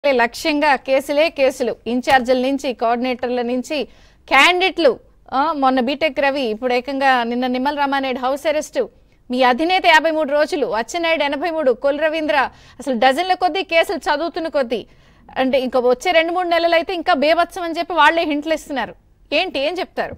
లక్ష్యంగా కేసులే కేసులు ఇన్ఛార్జీల నుంచి కోఆర్డినేటర్ల నుంచి క్యాండిడేట్లు ఆ, మొన్న బీటెక్ రవి ఇప్పుడు ఏకంగా నిన్న నిమ్మల రామానాయుడు హౌస్ అరెస్ట్ మీ అధినేత యాభై మూడు రోజులు అచ్చెన్నాయుడు ఎనభై మూడు కొల్ రవీంద్ర అసలు డజన్ల కొద్దీ కేసులు చదువుతున్న కొద్దీ అంటే ఇంకా వచ్చే రెండు మూడు నెలలు అయితే ఇంకా బేభత్సం అని చెప్పి వాళ్ళే హింట్లు ఇస్తున్నారు ఏంటి ఏం చెప్తారు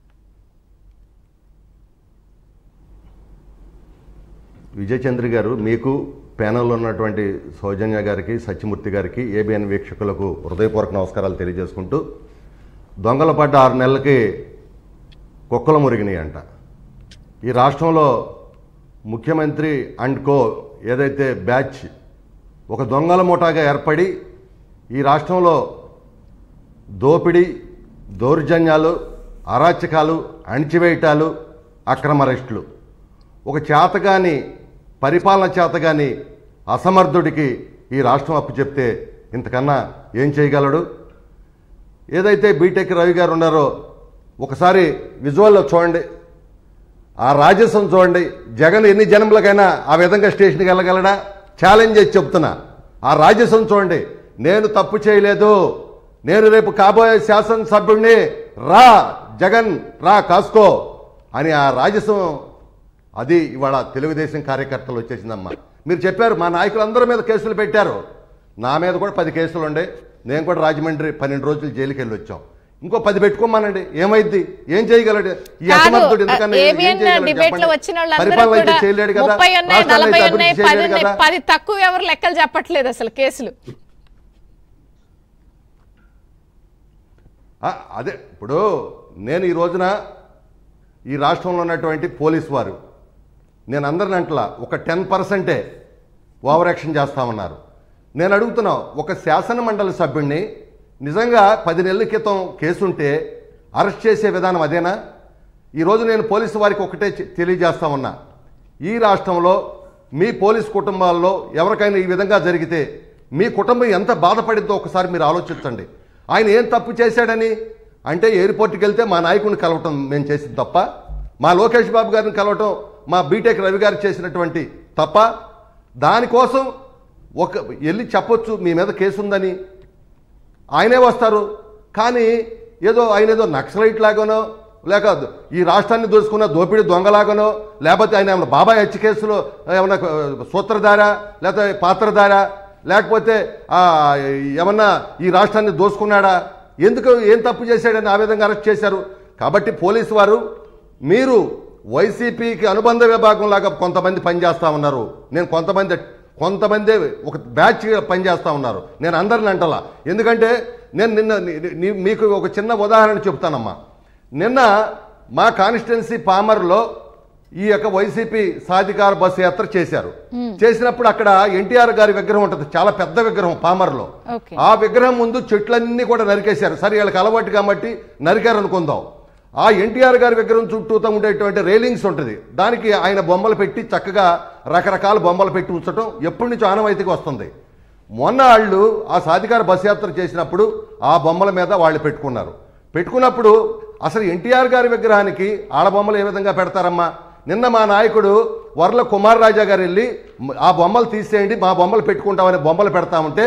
విజయచంద్ర గారు మీకు ప్యానల్లో ఉన్నటువంటి సౌజన్య గారికి సత్యమూర్తి గారికి ఏబిఎన్ వీక్షకులకు హృదయపూర్వక నమస్కారాలు తెలియజేసుకుంటూ దొంగల పడ్డ ఆరు నెలలకి కుక్కలు మురిగినాయి అంట ఈ రాష్ట్రంలో ముఖ్యమంత్రి అండ్ కో ఏదైతే బ్యాచ్ ఒక దొంగల ముఠాగా ఏర్పడి ఈ రాష్ట్రంలో దోపిడీ దౌర్జన్యాలు అరాచకాలు అణిచివేయటాలు అక్రమ అరెస్టులు ఒక చేతగాని పరిపాలన చేతగాని అసమర్థుడికి ఈ రాష్ట్రం అప్పు చెప్తే ఇంతకన్నా ఏం చేయగలడు ఏదైతే బీటెక్ రవి గారు ఉన్నారో ఒకసారి విజువల్లో చూడండి ఆ రాజసం చూడండి జగన్ ఎన్ని జన్మలకైనా ఆ విధంగా స్టేషన్కి వెళ్ళగలడా ఛాలెంజ్ చేసి చెప్తున్నా ఆ రాజసం చూడండి నేను తప్పు చేయలేదు నేను రేపు కాబోయే శాసనసభ్యుడిని రా జగన్ రా కాసుకో అని ఆ రాజసం అది ఇవాళ తెలుగుదేశం కార్యకర్తలు వచ్చేసిందమ్మా మీరు చెప్పారు మా నాయకులందరి మీద కేసులు పెట్టారు నా మీద కూడా పది కేసులు ఉండే నేను కూడా రాజమండ్రి పన్నెండు రోజులు జైలుకి వెళ్ళి వచ్చాం ఇంకో పది పెట్టుకోమానండి ఏమైంది ఏం చేయగలడు ఈ కాదు అసమర్థుడు ఎందుకన్నా ఏం ఏబిఎన్ చేయగలడు డిబేట్ లో చెప్పండి? వచ్చిన వాళ్ళందరూ పరిపాలన అయితే కూడా చేయలేడు కదా ముప్పై ఉన్నాయి రాష్ట్రాన్ని నలభై అయితే ఉన్నాయి అభివృద్ధి పది చేయలేడు ఉన్నాయి కదా పది తక్కువ ఎవరు లెక్కలు చెప్పట్లేదు అసలు కేసులు ఆ, అదే ఇప్పుడు నేను ఈ రోజున ఈ రాష్ట్రంలో ఉన్నటువంటి పోలీస్ వారు నేను అందరిని అంటలా ఒక టెన్ పర్సెంటే ఓవర్ యాక్షన్ చేస్తామన్నారు నేను అడుగుతున్నా ఒక శాసన మండలి సభ్యుడిని నిజంగా పది నెలల క్రితం కేసుంటే అరెస్ట్ చేసే విధానం అదేనా ఈరోజు నేను పోలీసు వారికి ఒకటే చె- తెలియజేస్తా ఉన్నా ఈ రాష్ట్రంలో మీ పోలీస్ కుటుంబాల్లో ఎవరికైనా ఈ విధంగా జరిగితే మీ కుటుంబం ఎంత బాధపడిద్దో ఒకసారి మీరు ఆలోచించండి ఆయన ఏం తప్పు చేశాడని అంటే ఎయిర్పోర్ట్కి వెళ్తే మా నాయకుడిని కలవటం మేము చేసింది తప్ప మా లోకేష్ బాబు గారిని కలవటం మా బీటెక్ రవి గారు చేసినటువంటి తప్ప దానికోసం ఒక వెళ్ళి చెప్పొచ్చు మీ మీద కేసు ఉందని ఆయనే వస్తారు కానీ ఏదో ఆయన ఏదో నక్సలైట్ లాగానో లేక ఈ రాష్ట్రాన్ని దోసుకున్న దోపిడీ దొంగలాగానో లేకపోతే ఆయన ఏమైనా బాబాయ్ హత్య కేసులో ఏమన్నా సూత్రధార లేకపోతే పాత్రధార లేకపోతే ఆ, ఏమన్నా ఈ రాష్ట్రాన్ని దోసుకున్నాడా ఎందుకు ఏం తప్పు చేశాడని ఆ విధంగా అరెస్ట్ చేశారు కాబట్టి పోలీసు వారు మీరు వైసీపీకి అనుబంధ విభాగం లాగా కొంతమంది పనిచేస్తా ఉన్నారు నేను కొంతమంది కొంతమంది ఒక బ్యాచ్ పనిచేస్తా ఉన్నారు నేను అందరిని అంటలా ఎందుకంటే నేను నిన్న ని- ని- మీకు ఒక చిన్న ఉదాహరణ చెప్తానమ్మా నిన్న మా కాన్స్టిట్యున్సీ పామర్లో ఈ యొక్క వైసీపీ సాధికార బస్సు యాత్ర చేశారు చేసినప్పుడు అక్కడ ఎన్టీఆర్ గారి విగ్రహం ఉంటుంది చాలా పెద్ద విగ్రహం పామర్లో ఓకే ఆ విగ్రహం ముందు చెట్లన్నీ కూడా నరికేశారు సరే వీళ్ళకి అలవాటు కాబట్టి నరికారు అనుకుందాం ఆ ఎన్టీఆర్ గారి విగ్రహం చుట్టూతో ఉండేటువంటి రైలింగ్స్ ఉంటుంది దానికి ఆయన బొమ్మలు పెట్టి చక్కగా రకరకాల బొమ్మలు పెట్టి ఉంచడం ఎప్పటి నుంచో ఆనవాయితీకి వస్తుంది మొన్న వాళ్ళు ఆ సాధికార బస్ యాత్ర చేసినప్పుడు ఆ బొమ్మల మీద వాళ్ళు పెట్టుకున్నారు పెట్టుకున్నప్పుడు అసలు ఎన్టీఆర్ గారి విగ్రహానికి ఆడ బొమ్మలు ఏ విధంగా పెడతారమ్మా నిన్న మా నాయకుడు వర్ల కుమార్ రాజా గారు వెళ్ళి ఆ బొమ్మలు తీసేయండి మా బొమ్మలు పెట్టుకుంటామని బొమ్మలు పెడతామంటే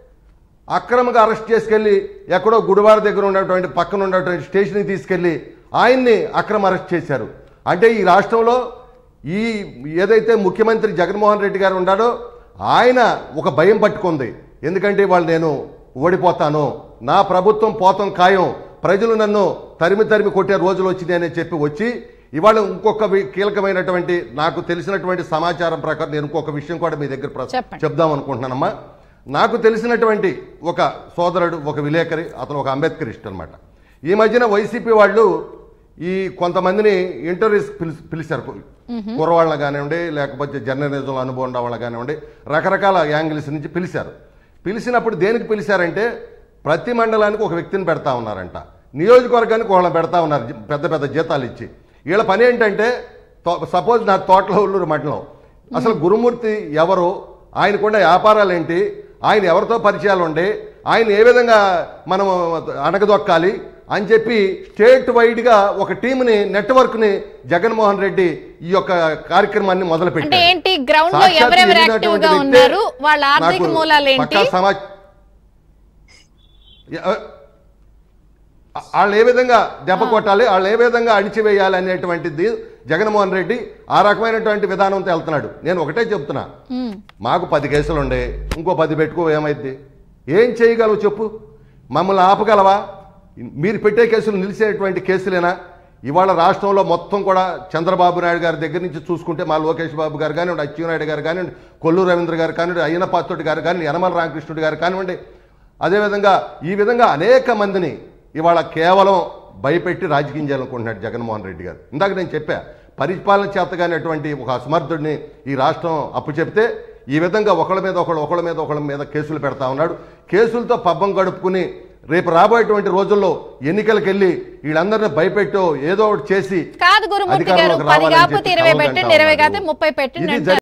అక్రమంగా అరెస్ట్ చేసుకెళ్లి ఎక్కడో గుడివాడ దగ్గర ఉన్నటువంటి పక్కన ఉన్నటువంటి స్టేషన్కి తీసుకెళ్లి ఆయన్ని అక్రమ అరెస్ట్ చేశారు అంటే ఈ రాష్ట్రంలో ఈ ఏదైతే ముఖ్యమంత్రి జగన్మోహన్ రెడ్డి గారు ఉన్నాడో ఆయన ఒక భయం పట్టుకుంది ఎందుకంటే వాళ్ళు నేను ఓడిపోతాను నా ప్రభుత్వం పోతం ఖాయం ప్రజలు నన్ను తరిమి తరిమి కొట్టే రోజులు వచ్చినాయి అని చెప్పి వచ్చి ఇవాళ ఇంకొక వి- కీలకమైనటువంటి నాకు తెలిసినటువంటి సమాచారం ప్రకారం నేను ఇంకొక విషయం కూడా మీ దగ్గర ప్ర- చెప్పండి. చెప్దాం అనుకుంటున్నానమ్మా నాకు తెలిసినటువంటి ఒక సోదరుడు ఒక విలేకరి అతను ఒక అంబేద్కరిస్ట్ అనమాట ఈ మధ్యన వైసీపీ వాళ్ళు ఈ కొంతమందిని ఇంటర్వ్యూస్ పిలిచి పిలిచారు కుర్రవాళ్ళని కానివ్వండి లేకపోతే జర్నలిజం అనుభవం ఉన్న వాళ్ళని కానివ్వండి రకరకాల యాంగిల్స్ నుంచి పిలిచారు పిలిచినప్పుడు దేనికి పిలిచారంటే ప్రతి మండలానికి ఒక వ్యక్తిని పెడతా ఉన్నారంట నియోజకవర్గానికి వాళ్ళని పెడతా ఉన్నారు జీ- పెద్ద పెద్ద జీతాలు ఇచ్చి వీళ్ళ పని ఏంటంటే సపోజ్ నా తోటలో ఉల్లూరు మండలం అసలు గురుమూర్తి ఎవరు ఆయనకున్న వ్యాపారాలు ఏంటి ఆయన ఎవరితో పరిచయాలు ఉండి ఆయన ఏ విధంగా మనం అణగదొక్కాలి అని చెప్పి స్టేట్ వైడ్గా ఒక టీంని నెట్వర్క్ని జగన్మోహన్ రెడ్డి ఈ యొక్క కార్యక్రమాన్ని అంటే మొదలుపెట్టారు ఏంటి గ్రౌండ్ లో సాక్షాత్ ఎవరెవరు ఎదిగినటువంటి యాక్టివ్ గా వ్యక్తే ఉన్నారు వాళ్ళ ఆర్థిక నాకు మూలాలు ఏంటి పక్కా సమా- ఎ- వాళ్ళు ఏ విధంగా దెబ్బ కొట్టాలి వాళ్ళు ఏ విధంగా అణిచివేయాలి అనేటువంటిది జగన్మోహన్ రెడ్డి ఆ రకమైనటువంటి విధానంతో వెళ్తున్నాడు నేను ఒకటే చెప్తున్నా ఉమ్. మాకు పది కేసులు ఉండే ఇంకో పది పెట్టుకో ఏమైద్ది ఏం చేయగలవు చెప్పు మమ్మల్ని ఆపగలవా మీరు పెట్టే కేసులు నిలిచేటువంటి కేసులేనా ఇవాళ రాష్ట్రంలో మొత్తం కూడా చంద్రబాబు నాయుడు గారి దగ్గర నుంచి చూసుకుంటే మా లోకేష్ బాబు గారు కానివ్వండి అచ్చెన్నాయుడు గారు కానివ్వండి కొల్లు రవీంద్ర గారు కానివ్వండి అయ్యన పాత్రుడి గారు కానివ్వండి యనమల రామకృష్ణుడి గారు కానివ్వండి అదేవిధంగా ఈ విధంగా అనేక మందిని ఇవాళ కేవలం భయపెట్టి రాజకీయం చేయాలనుకుంటున్నాడు జగన్మోహన్ రెడ్డి గారు ఇందాక నేను చెప్పా పరిపాలన చేతగానేటువంటి ఒక అసమర్థుడిని ఈ రాష్ట్రం అప్పు చెప్తే ఈ విధంగా ఒకళ్ళ మీద ఒకళ్ళు ఒకళ్ళ మీద ఒకళ్ళ మీద కేసులు పెడతా ఉన్నాడు కేసులతో పబ్బం గడుపుకుని రేపు రాబోయేటువంటి రోజుల్లో ఎన్నికలకు వెళ్ళి వీళ్ళందరినీ భయపెట్టో ఏదో ఒకటి చేసి కాదు గురుమూర్తి గారు అధికారంలోకి పది రావాలని కాకపోతే చెప్పి ఇరవై కలలు పెట్టండి కంటా ఇరవై ఉన్నాడు. కాకపోతే ముప్పై పెట్టండి ఇది అంటారు